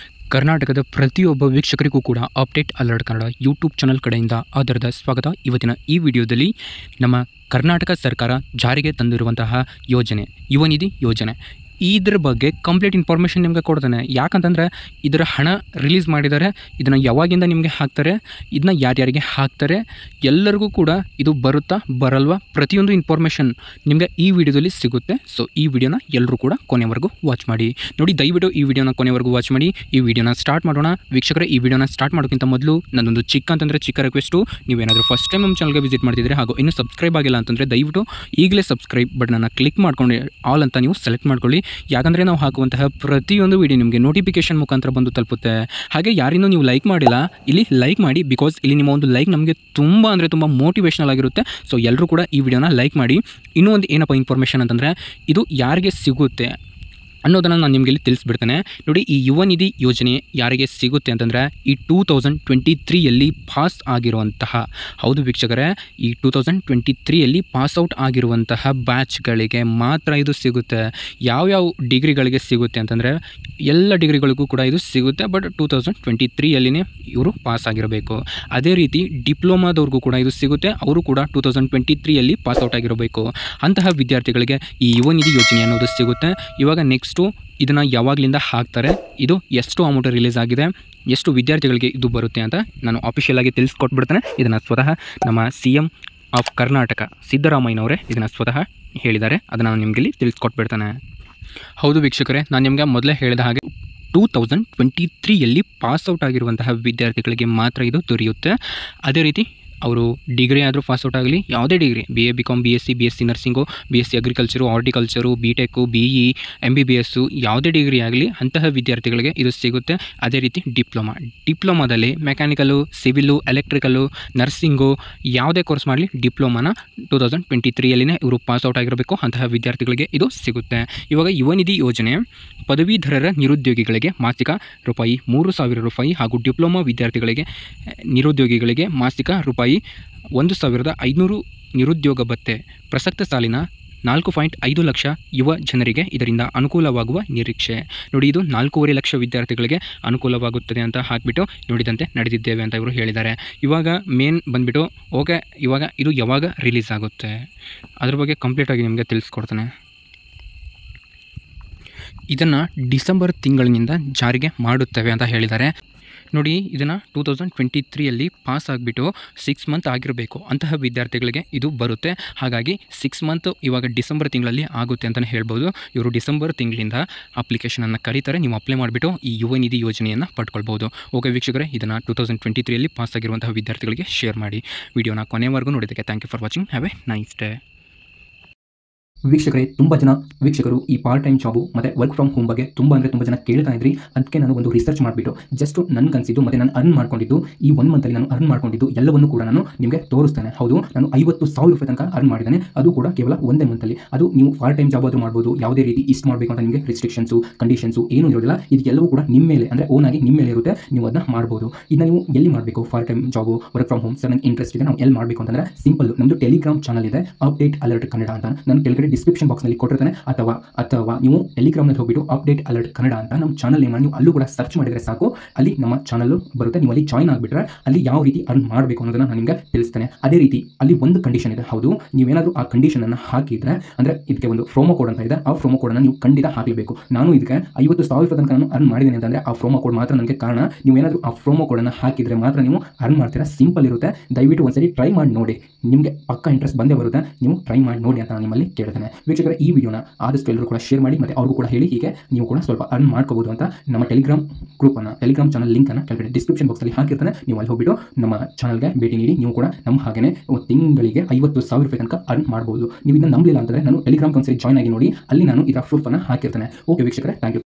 ಕರ್ನಾಟಕದ ಪ್ರತಿಯೊಬ್ಬ ವೀಕ್ಷಕರಿಗೂ ಕೂಡ update alert Kannada YouTube channel ಕಡೆಯಿಂದ ಆಧಾರದ ಸ್ವಾಗತ ಇವತ್ತಿನ ಈ ವಿಡಿಯೋದಲ್ಲಿ ನಮ್ಮ ಕರ್ನಾಟಕ ಸರ್ಕಾರ ಜಾರಿಗೆ ತಂದಿರುವಂತಹ ಯೋಜನೆ ಯುವ ನಿಧಿ ಯೋಜನೆ ಇದ್ರ ಬಗ್ಗೆ ಕಂಪ್ಲೀಟ್ ಇನ್ಫಾರ್ಮೇಷನ್ ನಿಮಗೆ ಕೊಡ್ತಾನೆ ಯಾಕಂತಂದರೆ ಇದರ ಹಣ ರಿಲೀಸ್ ಮಾಡಿದ್ದಾರೆ ಇದನ್ನು ಯಾವಾಗಿಂದ ನಿಮಗೆ ಹಾಕ್ತಾರೆ ಇದನ್ನ ಯಾರ್ಯಾರಿಗೆ ಹಾಕ್ತಾರೆ ಎಲ್ಲರಿಗೂ ಕೂಡ ಇದು ಬರುತ್ತಾ ಬರಲ್ವಾ ಪ್ರತಿಯೊಂದು ಇನ್ಫಾರ್ಮೇಷನ್ ನಿಮಗೆ ಈ ವಿಡಿಯೋದಲ್ಲಿ ಸಿಗುತ್ತೆ ಸೊ ಈ ವಿಡಿಯೋನ ಎಲ್ಲರೂ ಕೂಡ ಕೊನೆವರೆಗೂ ವಾಚ್ ಮಾಡಿ ನೋಡಿ ದಯವಿಟ್ಟು ಈ ವಿಡಿಯೋನ ಕೊನೆವರೆಗೂ ವಾಚ್ ಮಾಡಿ ಈ ವಿಡಿಯೋನ ಸ್ಟಾರ್ಟ್ ಮಾಡೋಣ ವೀಕ್ಷಕರೇ ಈ ವಿಡಿಯೋನ ಸ್ಟಾರ್ಟ್ ಮಾಡೋಕ್ಕಿಂತ ಮೊದಲು ನನ್ನೊಂದು ಚಿಕ್ಕ ಅಂತಂದರೆ ಚಿಕ್ಕ ರಿಕ್ವೆಸ್ಟು ನೀವೇನಾದರೂ ಫಸ್ಟ್ ಟೈಮ್ ನಮ್ಮ ಚಾನಲ್ಗೆ ವಿಸಿಟ್ ಮಾಡ್ತಿದ್ರೆ ಹಾಗೂ ಇನ್ನೂ ಸಬ್ಸ್ಕ್ರೈಬ್ ಆಗಿಲ್ಲ ಅಂತಂದರೆ ದಯವಿಟ್ಟು ಈಗಲೇ ಸಬ್ಸ್ಕ್ರೈಬ್ ಬಟನನ್ನು ಕ್ಲಿಕ್ ಮಾಡ್ಕೊಂಡು ಆಲ್ ಅಂತ ನೀವು ಸೆಲೆಕ್ಟ್ ಮಾಡ್ಕೊಳ್ಳಿ ಯಾಕಂದರೆ ನಾವು ಹಾಕುವಂತಹ ಪ್ರತಿಯೊಂದು ವಿಡಿಯೋ ನಿಮಗೆ ನೋಟಿಫಿಕೇಶನ್ ಮುಖಾಂತರ ಬಂದು ತಲುಪುತ್ತೆ ಹಾಗೆ ಯಾರಿನ್ನೂ ನೀವು ಲೈಕ್ ಮಾಡಿಲ್ಲ ಇಲ್ಲಿ ಲೈಕ್ ಮಾಡಿ ಬಿಕಾಸ್ ಇಲ್ಲಿ ನಿಮ್ಮ ಒಂದು ಲೈಕ್ ನಮಗೆ ತುಂಬ ಅಂದರೆ ತುಂಬ ಮೋಟಿವೇಶ್ನಲ್ ಆಗಿರುತ್ತೆ ಸೊ ಎಲ್ಲರೂ ಕೂಡ ಈ ವಿಡಿಯೋನ ಲೈಕ್ ಮಾಡಿ ಇನ್ನೂ ಒಂದು ಏನಪ್ಪ ಇನ್ಫಾರ್ಮೇಷನ್ ಅಂತಂದರೆ ಇದು ಯಾರಿಗೆ ಸಿಗುತ್ತೆ ಅನ್ನೋದನ್ನು ನಾನು ನಿಮಗೆ ಇಲ್ಲಿ ತಿಳಿಸ್ಬಿಡ್ತೇನೆ ನೋಡಿ ಈ ಯುವ ನಿಧಿ ಯೋಜನೆ ಯಾರಿಗೆ ಸಿಗುತ್ತೆ ಅಂತಂದರೆ ಈ ಟೂ ತೌಸಂಡ್ ಟ್ವೆಂಟಿ ತ್ರೀಯಲ್ಲಿ ಪಾಸ್ ಆಗಿರುವಂತಹ ಹೌದು ವೀಕ್ಷಕರೇ ಈ ಟೂ ತೌಸಂಡ್ ಟ್ವೆಂಟಿ ತ್ರೀಯಲ್ಲಿ ಪಾಸ್ ಔಟ್ ಆಗಿರುವಂತಹ ಬ್ಯಾಚ್ಗಳಿಗೆ ಮಾತ್ರ ಇದು ಸಿಗುತ್ತೆ ಯಾವ್ಯಾವ ಡಿಗ್ರಿಗಳಿಗೆ ಸಿಗುತ್ತೆ ಅಂತಂದರೆ ಎಲ್ಲ ಡಿಗ್ರಿಗಳಿಗೂ ಕೂಡ ಇದು ಸಿಗುತ್ತೆ ಬಟ್ ಟೂ ತೌಸಂಡ್ ಟ್ವೆಂಟಿ ತ್ರೀಯಲ್ಲಿನೇ ಇವರು ಪಾಸ್ ಆಗಿರಬೇಕು ಅದೇ ರೀತಿ ಡಿಪ್ಲೊಮಾದವ್ರಿಗೂ ಕೂಡ ಇದು ಸಿಗುತ್ತೆ ಅವರು ಕೂಡ ಟೂ ತೌಸಂಡ್ ಟ್ವೆಂಟಿ ತ್ರೀಯಲ್ಲಿ ಪಾಸ್ ಔಟ್ ಆಗಿರಬೇಕು ಅಂತಹ ವಿದ್ಯಾರ್ಥಿಗಳಿಗೆ ಈ ಯುವ ನಿಧಿ ಯೋಜನೆ ಅನ್ನೋದು ಸಿಗುತ್ತೆ ಇವಾಗ ನೆಕ್ಸ್ಟು ಇದನ್ನು ಯಾವಾಗಲಿಂದ ಹಾಕ್ತಾರೆ ಇದು ಎಷ್ಟು ಅಮೌಂಟ್ ರಿಲೀಸ್ ಆಗಿದೆ ಎಷ್ಟು ವಿದ್ಯಾರ್ಥಿಗಳಿಗೆ ಇದು ಬರುತ್ತೆ ಅಂತ ನಾನು ಅಫಿಷಿಯಲ್ ಆಗಿ ತಿಳಿಸ್ಕೊಟ್ಬಿಡ್ತೇನೆ ಇದನ್ನು ಸ್ವತಃ ನಮ್ಮ ಸಿ ಎಮ್ ಆಫ್ ಕರ್ನಾಟಕ ಸಿದ್ದರಾಮಯ್ಯನವರೇ ಇದನ್ನು ಸ್ವತಃ ಹೇಳಿದ್ದಾರೆ ಅದನ್ನು ನಾನು ನಿಮಗೆ ಇಲ್ಲಿ ತಿಳಿಸ್ಕೊಟ್ಬಿಡ್ತೇನೆ ಹೌದು ವೀಕ್ಷಕರೇ ನಾನು ನಿಮಗೆ ಮೊದಲೇ ಹೇಳಿದ ಹಾಗೆ ಟೂ ತೌಸಂಡ್ ಟ್ವೆಂಟಿ ತ್ರೀಯಲ್ಲಿ ಪಾಸ್ ಔಟ್ ಆಗಿರುವಂತಹ ವಿದ್ಯಾರ್ಥಿಗಳಿಗೆ ಮಾತ್ರ ಇದು ದೊರೆಯುತ್ತೆ ಅದೇ ರೀತಿ ಅವರು ಡಿಗ್ರಿ ಆದರೂ ಪಾಸ್ ಔಟ್ ಆಗಲಿ ಯಾವುದೇ degree B A B com B S C B S C nursing B S C agriculture horticulture B tech B E M B B S ಯಾವುದೇ ಡಿಗ್ರಿ ಆಗಲಿ ಅಂತಹ ವಿದ್ಯಾರ್ಥಿಗಳಿಗೆ ಇದು ಸಿಗುತ್ತೆ ಅದೇ ರೀತಿ ಡಿಪ್ಲೊಮಾ ಡಿಪ್ಲೊಮಾದಲ್ಲಿ ಮೆಕ್ಯಾನಿಕಲು ಸಿವಿಲು ಎಲೆಕ್ಟ್ರಿಕಲು ನರ್ಸಿಂಗು ಯಾವುದೇ ಕೋರ್ಸ್ ಮಾಡಲಿ ಡಿಪ್ಲೊಮಾನ ಟೂ ತೌಸಂಡ್ ಟ್ವೆಂಟಿ ತ್ರೀಯಲ್ಲಿನೇ ಇವರು ಪಾಸ್ ಔಟ್ ಆಗಿರಬೇಕು ಅಂತಹ ವಿದ್ಯಾರ್ಥಿಗಳಿಗೆ ಇದು ಸಿಗುತ್ತೆ ಇವಾಗ ಯುವ ನಿಧಿ ಯೋಜನೆ ಪದವೀಧರರ ನಿರುದ್ಯೋಗಿಗಳಿಗೆ ಮಾಸಿಕ ರೂಪಾಯಿ ಮೂರು ಸಾವಿರ ರೂಪಾಯಿ ಹಾಗೂ ಡಿಪ್ಲೊಮಾ ವಿದ್ಯಾರ್ಥಿಗಳಿಗೆ ಅಹ್, ನಿರುದ್ಯೋಗಿಗಳಿಗೆ ಮಾಸಿಕ ರೂಪಾಯಿ ಒಂದು ಸಾವಿರದ ಐದುನೂರು ನಿರುದ್ಯೋಗ ಭತ್ಯೆ ಪ್ರಸಕ್ತ ಸಾಲಿನ ನಾಲ್ಕು ಪಾಯಿಂಟ್ ಐದು ಲಕ್ಷ ಯುವ ಜನರಿಗೆ ಇದರಿಂದ ಅನುಕೂಲವಾಗುವ ನಿರೀಕ್ಷೆ ನೋಡಿ ಇದು ನಾಲ್ಕೂವರೆ ಲಕ್ಷ ವಿದ್ಯಾರ್ಥಿಗಳಿಗೆ ಅನುಕೂಲವಾಗುತ್ತದೆ ಅಂತ ಹಾಕಿಬಿಟ್ಟು ನೋಡಿದಂತೆ ನಡೆದಿದ್ದೇವೆ ಅಂತ ಇವರು ಹೇಳಿದ್ದಾರೆ ಇವಾಗ ಮೇನ್ ಬಂದುಬಿಟ್ಟು ಓಕೆ ಇವಾಗ ಇದು ಯಾವಾಗ ರಿಲೀಸ್ ಆಗುತ್ತೆ ಅದ್ರ ಬಗ್ಗೆ ಕಂಪ್ಲೀಟಾಗಿ ನಿಮಗೆ ತಿಳಿಸ್ಕೊಡ್ತಾನೆ ಇದನ್ನು ಡಿಸೆಂಬರ್ ತಿಂಗಳಿನಿಂದ ಜಾರಿಗೆ ಮಾಡುತ್ತೇವೆ ಅಂತ ಹೇಳಿದ್ದಾರೆ ನೋಡಿ ಇದನ್ನು ಟೂ ತೌಸಂಡ್ ಟ್ವೆಂಟಿ ತ್ರೀಯಲ್ಲಿ ಪಾಸ್ ಆಗಿಬಿಟ್ಟು ಸಿಕ್ಸ್ ಮಂತ್ ಆಗಿರಬೇಕು ಅಂತಹ ವಿದ್ಯಾರ್ಥಿಗಳಿಗೆ ಇದು ಬರುತ್ತೆ ಹಾಗಾಗಿ ಸಿಕ್ಸ್ ಮಂತ್ ಇವಾಗ ಡಿಸೆಂಬರ್ ತಿಂಗಳಲ್ಲಿ ಆಗುತ್ತೆ ಅಂತಲೇ ಹೇಳ್ಬೋದು ಇವರು ಡಿಸೆಂಬರ್ ತಿಂಗಳಿಂದ ಅಪ್ಲಿಕೇಶನನ್ನು ಕರೀತಾರೆ ನೀವು ಅಪ್ಲೈ ಮಾಡಿಬಿಟ್ಟು ಈ ಯುವ ನಿಧಿ ಯೋಜನೆಯನ್ನು ಪಡ್ಕೊಳ್ಬೋದು ಓಕೆ ವೀಕ್ಷಕರೇ ಇದನ್ನು ಟೂ ತೌಸಂಡ್ ಟ್ವೆಂಟಿ ತ್ರೀಯಲ್ಲಿ ಪಾಸ್ ಆಗಿರುವಂತಹ ವಿದ್ಯಾರ್ಥಿಗಳಿಗೆ ಶೇರ್ ಮಾಡಿ ವಿಡಿಯೋನ ಕೊನೆವರೆಗೂ ನೋಡಿದ್ದಕ್ಕೆ thank you for watching have a nice day ವೀಕ್ಷಕರೇ ತುಂಬ ಜನ ವೀಕ್ಷಕರು ಈ ಪಾರ್ಟ್ ಟೈಮ್ ಜಾಬು ಮತ್ತು ವರ್ಕ್ ಫ್ರಮ್ ಹೋಮ್ ಬಗ್ಗೆ ತುಂಬ ಅಂದರೆ ತುಂಬ ಜನ ಕೇಳ್ತಾ ಇದ್ರಿ ಅದಕ್ಕೆ ನಾನು ಒಂದು ರಿಸರ್ಚ್ ಮಾಡಿಬಿಟ್ಟು ಜಸ್ಟ್ ನನಗೆ ಅನಿಸಿದ್ದು ಮತ್ತು ನಾನು ಅರ್ನ್ ಮಾಡ್ಕೊಂಡಿದ್ದು ಈ ಒನ್ ಮಂತಲ್ಲಿ ನಾನು ಅರ್ನ್ ಮಾಡ್ಕೊಂಡಿದ್ದು ಎಲ್ಲವನ್ನು ಕೂಡ ನಾನು ನಿಮಗೆ ತೋರಿಸ್ತೇನೆ ಹೌದು ನಾನು ಐವತ್ತು ಸಾವಿರ ರೂಪಾಯಿ ತನಕ ಅರ್ನ್ ಮಾಡಿದ್ದೇನೆ ಅದು ಕೂಡ ಕೇವಲ ಒಂದೇ ಮಂತಲ್ಲಿ ಅದು ನೀವು ಪಾರ್ಟ್ ಟೈಮ್ ಜಾಬ್ ಆದರೂ ಮಾಡ್ಬೋದು ಯಾವುದೇ ರೀತಿ ಇಷ್ಟು ಮಾಡಬೇಕು ಅಂತ ನಿಮಗೆ ರಿಸ್ಟ್ರಿಕ್ಷನ್ಸು ಕಂಡೀಷನ್ಸು ಏನೂ ಇರೋದಿಲ್ಲ ಇದು ಎಲ್ಲವೂ ಕೂಡ ನಿಮ್ಮ ಮೇಲೆ ಅಂದರೆ ಓನ್ ಆಗಿ ನಿಮ್ಮ ಮೇಲೆ ಇರುತ್ತೆ ನೀವು ಅದನ್ನ ಮಾಡ್ಬೋದು ಇದನ್ನ ನೀವು ಎಲ್ಲಿ ಮಾಡಬೇಕು part time job work from home sir ನನಗೆ ಇಂಟ್ರೆಸ್ಟ್ ಇದೆ ನಾವು ಎಲ್ಲಿ ಮಾಡಬೇಕು ಅಂತಂದರೆ ಸಿಂಪಲ್ ನಮ್ಮದು ಟೆಲಿಗ್ರಾಮ್ ಚಾನಲ್ ಇದೆ ಅಪ್ಡೇಟ್ ಅಲರ್ಟ್ ಕನ್ನಡ ಅಂತ ನಾನು ಕೆಳಗಡೆ ಡಿಸ್ಕ್ರಿಪ್ಷನ್ ಬಾಕ್ಸ್ನಲ್ಲಿ ಕೊಟ್ಟಿರ್ತೇನೆ ಅಥವಾ ಅಥವಾ ನೀವು ಟೆಲಿಗ್ರಾಮ್ನಲ್ಲಿ ಹೋಗ್ಬಿಟ್ಟು ಅಪ್ಡೇಟ್ ಅಲರ್ಟ್ ಕನ್ನಡ ಅಂತ ನಮ್ಮ ಚಾನಲ್ ನೇಮ್ ನೀವು ಅಲ್ಲೂ ಕೂಡ ಸರ್ಚ್ ಮಾಡಿದರೆ ಸಾಕು ಅಲ್ಲಿ ನಮ್ಮ ಚಾನಲ್ ಬರುತ್ತೆ ನೀವು ಅಲ್ಲಿ ಜಾಯ್ನ್ ಆಗಿಬಿಟ್ರೆ ಅಲ್ಲಿ ಯಾವ ರೀತಿ ಅರ್ನ್ ಮಾಡಬೇಕು ಅನ್ನೋದನ್ನ ನಾನು ನಿಮಗೆ ತಿಳಿಸ್ತೇನೆ ಅದೇ ರೀತಿ ಅಲ್ಲಿ ಒಂದು ಕಂಡೀಷನ್ ಇದೆ ಹೌದು ನೀವೇನಾದರೂ ಆ ಕಂಡೀಷನನ್ನು ಹಾಕಿದ್ರೆ ಅಂದರೆ ಇದಕ್ಕೆ ಒಂದು ಪ್ರೋಮೋ ಕೋಡ್ ಅಂತ ಇದೆ ಆ ಪ್ರೋಮೋ ಕೋಡನ್ನು ನೀವು ಖಂಡಿತ ಹಾಕಲೇಬೇಕು ನಾನು ಇದಕ್ಕೆ ಐವತ್ತು ಸಾವಿರ ರೂಪಾಯಿ ತನಕ ನಾನು ಅರ್ನ್ ಮಾಡಿದ್ದೀನಿ ಅಂತಂದರೆ ಆ ಪ್ರೋಮೋ ಕೋಡ್ ಮಾತ್ರ ನನಗೆ ಕಾರಣ ನೀವು ಏನಾದರೂ ಆ ಪ್ರೋಮೋ ಕೋಡನ್ನು ಹಾಕಿದರೆ ಮಾತ್ರ ನೀವು ಅರ್ನ್ ಮಾಡ್ತೀರಾ ಸಿಂಪಲ್ ಇರುತ್ತೆ ದಯವಿಟ್ಟು ಒಂದ್ಸರಿ ಟ್ರೈ ಮಾಡಿ ನೋಡಿ ನಿಮಗೆ ಪಕ್ಕ ಇಂಟ್ರೆಸ್ಟ್ ಬಂದೇ ಬರುತ್ತೆ ನೀವು ಟ್ರೈ ಮಾಡಿ ನೋಡಿ ಅಂತ ನಾನು ನಿಮ್ಮಲ್ಲಿ ಕೇಳ್ತೇನೆ ವೀಕ್ಷಕರ ಈ ವಿಡಿಯೋನ ಆದಷ್ಟು ಎಲ್ಲರೂ ಕೂಡ ಶೇರ್ ಮಾಡಿ ಮತ್ತು ಅವ್ರಿಗೂ ಕೂಡ ಹೇಳಿ ಹೀಗೆ ನೀವು ಕೂಡ ಸ್ವಲ್ಪ ಅರ್ನ್ ಮಾಡ್ಕೋಬೋದು ಅಂತ ನಮ್ಮ ಟೆಲಿಗ್ರಾಮ್ ಗ್ರೂಪನ್ನು ಟೆಲಿಗ್ರಾಮ್ ಚಾನಲ್ ಲಿಂಕನ್ನು ಕೆಳಗಡೆ ಡಿಸ್ಕ್ರಿಪ್ಷನ್ ಬಾಕ್ಸಲ್ಲಿ ಹಾಕಿರ್ತಾನೆ ನೀವು ಅಲ್ಲಿ ಹೋಗ್ಬಿಟ್ಟು ನಮ್ಮ ಚಾನಲ್ಗೆ ಭೇಟಿ ನೀಡಿ ನೀವು ಕೂಡ ನಮ್ಮ ಹಾಗೆಯೇ ಒಂದು ತಿಂಗಳಿಗೆ ಐವತ್ತು ಸಾವಿರ ರೂಪಾಯಿ ತನಕ ಅರ್ನ್ ಮಾಡ್ಬೋದು ನೀವು ಇದನ್ನ ನಂಬಲಿಲ್ಲ ಅಂತಂದರೆ ನಾನು ಟೆಲಿಗ್ರಾಮ್ ಒಂದ್ಸರಿ ಜಾಯ್ನ್ ಆಗಿ ನೋಡಿ ಅಲ್ಲಿ ನಾನು ಇದರ ಪ್ರೂಫನ್ನು ಹಾಕಿರ್ತೇನೆ ಓಕೆ ವೀಕ್ಷಕರೇ ಥ್ಯಾಂಕ್ ಯು